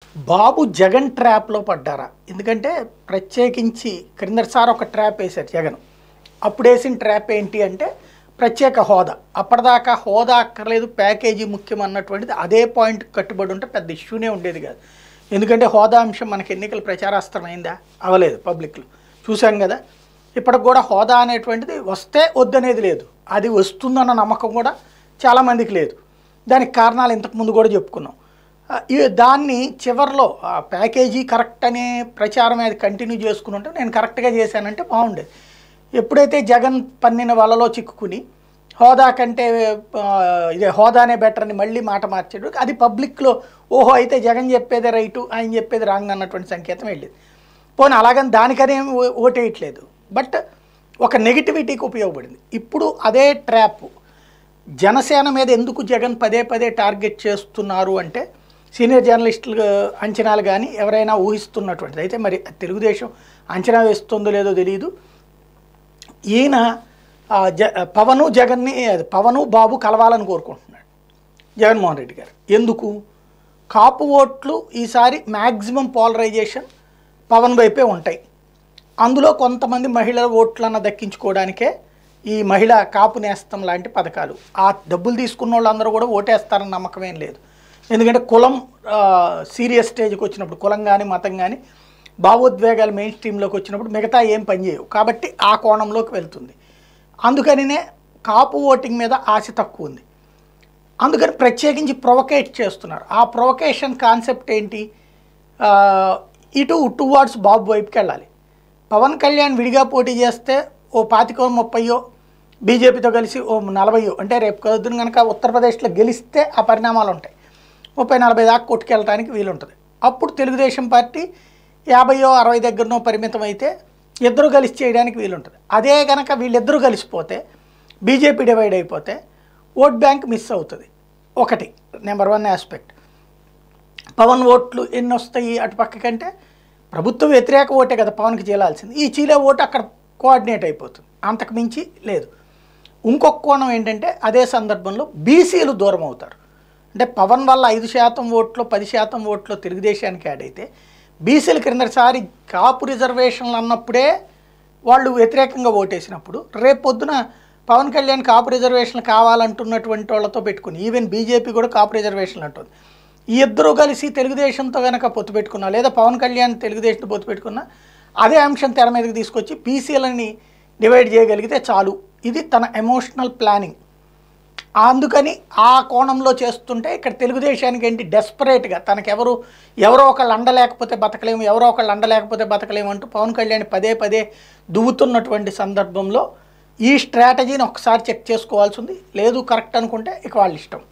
బాబు జగన్ ట్రాప్లో పడ్డారా ఎందుకంటే ప్రత్యేకించి క్రిందసారి ఒక ట్రాప్ వేశారు జగన్ అప్పుడు వేసిన ట్రాప్ ఏంటి అంటే ప్రత్యేక హోదా అప్పటిదాకా హోదా అక్కర్లేదు ప్యాకేజీ ముఖ్యం అన్నటువంటిది అదే పాయింట్ కట్టుబడి ఉంటే పెద్ద ఇష్యూనే ఉండేది కాదు ఎందుకంటే హోదా అంశం మనకి ఎన్నికల ప్రచారాస్త్రం అయిందా అవలేదు పబ్లిక్లో చూశాం కదా ఇప్పటికి కూడా హోదా అనేటువంటిది వస్తే వద్దనేది లేదు అది వస్తుందన్న నమ్మకం కూడా చాలామందికి లేదు దానికి కారణాలు ఇంతకుముందు కూడా చెప్పుకున్నాం ఆ, ఈ- దాన్ని చివరిలో ఆ ప్యాకేజీ కరెక్ట్ అనే ప్రచారం అది కంటిన్యూ చేసుకుని ఉంటే నేను కరెక్ట్గా చేశానంటే బాగుండేది ఎప్పుడైతే జగన్ పన్నిన వలలో చిక్కుకుని హోదా కంటే ఆ, ఇదే హోదానే బెటర్ అని మళ్ళీ మాట మార్చాడు అది పబ్లిక్లో ఓహో అయితే జగన్ చెప్పేది రైటు ఆయన చెప్పేది రాంగ్ అన్నటువంటి సంకేతం వెళ్ళేది పోనీ అలాగని దానికనే ఓ- ఓటేయట్లేదు బట్ ఒక నెగిటివిటీకి ఉపయోగపడింది ఇప్పుడు అదే ట్రాప్ జనసేన మీద ఎందుకు జగన్ పదే పదే టార్గెట్ చేస్తున్నారు అంటే సీనియర్ జర్నలిస్టులు అంచనాలు కానీ ఎవరైనా ఊహిస్తున్నటువంటిది అయితే మరి తెలుగుదేశం అంచనా వేస్తుందో లేదో తెలియదు ఈయన ఆ, జ పవను జగన్ని అది పవను బాబు కలవాలని కోరుకుంటున్నాడు జగన్మోహన్ రెడ్డి గారు ఎందుకు కాపు ఓట్లు ఈసారి మ్యాక్సిమం పోలరైజేషన్ పవన్ వైపే ఉంటాయి అందులో కొంతమంది మహిళల ఓట్లన్న దక్కించుకోవడానికే ఈ మహిళ కాపు నేస్తం లాంటి పథకాలు ఆ డబ్బులు తీసుకున్న వాళ్ళందరూ కూడా ఓటేస్తారని నమ్మకం ఏం లేదు ఎందుకంటే కులం సీరియస్ స్టేజ్కి వచ్చినప్పుడు కులం కానీ మతం కానీ భావోద్వేగాలు మెయిన్ స్ట్రీమ్లోకి వచ్చినప్పుడు మిగతా ఏం పనిచేయవు కాబట్టి ఆ కోణంలోకి వెళ్తుంది అందుకనినే కాపు ఓటింగ్ మీద ఆశ తక్కువ ఉంది అందుకని ప్రత్యేకించి ప్రొవకేట్ చేస్తున్నారు ఆ ప్రొవకేషన్ కాన్సెప్ట్ ఏంటి ఆ, ఇటు టువార్డ్స్ బాబు వైపుకి వెళ్ళాలి పవన్ కళ్యాణ్ విడిగా పోటీ చేస్తే ఓ పాతికో ముప్పయో బీజేపీతో కలిసి ఓ నలభయో అంటే రేపు కదుతున్న కనుక ఉత్తరప్రదేశ్లో గెలిస్తే ఆ పరిణామాలు ఉంటాయి ముప్పై నలభై దాకా కొట్టుకెళ్ళడానికి వీలుంటుంది అప్పుడు తెలుగుదేశం పార్టీ యాభయో అరవై దగ్గరనో పరిమితం అయితే ఇద్దరు కలిసి చేయడానికి వీలుంటుంది అదే కనుక వీళ్ళిద్దరూ కలిసిపోతే బీజేపీ డివైడ్ అయిపోతే ఓట్ బ్యాంక్ మిస్ అవుతుంది ఒకటి నెంబర్ వన్ ఆస్పెక్ట్ పవన్ ఓట్లు ఎన్ని వస్తాయి అటు పక్క కంటే ప్రభుత్వ వ్యతిరేక ఓటే కదా పవన్కి చేయాల్సింది ఈ చీలే ఓటు అక్కడ కోఆర్డినేట్ అయిపోతుంది అంతకు మించి లేదు ఇంకొక కోణం ఏంటంటే అదే సందర్భంలో బీసీలు దూరం అవుతారు అంటే పవన్ వల్ల ఐదు శాతం ఓట్లు పది శాతం ఓట్లు తెలుగుదేశానికి యాడ్ అయితే బీసీలు క్రిందసారి కాపు రిజర్వేషన్లు అన్నప్పుడే వాళ్ళు వ్యతిరేకంగా ఓటేసినప్పుడు రేపు పొద్దున పవన్ కళ్యాణ్ కాపు రిజర్వేషన్లు కావాలంటున్నటువంటి వాళ్ళతో పెట్టుకుని ఈవెన్ బీజేపీ కూడా కాపు రిజర్వేషన్లు అంటుంది ఈ ఇద్దరు కలిసి తెలుగుదేశంతో కనుక పొత్తు పెట్టుకున్నా లేదా పవన్ కళ్యాణ్ తెలుగుదేశంతో పొత్తు పెట్టుకున్నా అదే అంశం తెర మీదకి తీసుకొచ్చి పీసీలని డివైడ్ చేయగలిగితే చాలు ఇది తన ఎమోషనల్ ప్లానింగ్ అందుకని ఆ కోణంలో చేస్తుంటే ఇక్కడ తెలుగుదేశానికి ఏంటి డెస్పరేట్గా తనకెవరు ఎవరో ఒకళ్ళు అండలేకపోతే బతకలేము ఎవరో ఒకళ్ళు అండలేకపోతే బతకలేము అంటూ పవన్ కళ్యాణ్ పదే పదే దువ్వుతున్నటువంటి సందర్భంలో ఈ స్ట్రాటజీని ఒకసారి చెక్ చేసుకోవాల్సి ఉంది లేదు కరెక్ట్ అనుకుంటే ఇక వాళ్ళ ఇష్టం